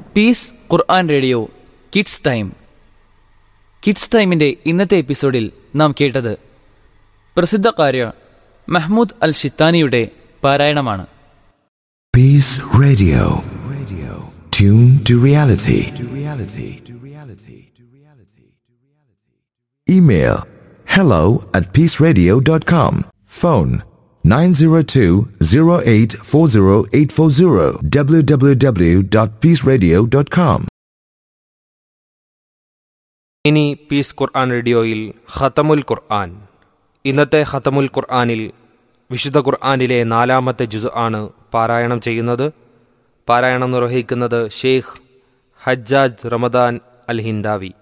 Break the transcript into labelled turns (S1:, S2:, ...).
S1: Piece Quran radio kids time kids ടൈമിന്റെ ഇന്നത്തെ എപ്പിസോഡിൽ നാം കേട്ടത് പ്രസിദ്ധകാര്യ മഹ്മൂദ് അൽ ഷിത്താനിയുടെ പാരായണമാണ്
S2: Peace Radio. Radio. Tune to reality. To reality. To reality. To reality. Email hello at peaceradio.com. Phone 902-0840840 www.peaceradio.com.
S3: ഇനി piece ഖുർആൻ റേഡിയോയിൽ ഖത്തമുൽ ഖുർആൻ ഇന്നത്തെ ഖത്തമുൽ ഖുർആനിൽ വിശുദ്ധ ഖുർആനിലെ നാലാമത്തെ ജുസ് ആണ് പാരായണം ചെയ്യുന്നത് പാരായണം നിർവഹിക്കുന്നത് ഷെയ്ഖ് ഹജ്ജാജ് റമദാൻ അൽ ഹിന്ദാവി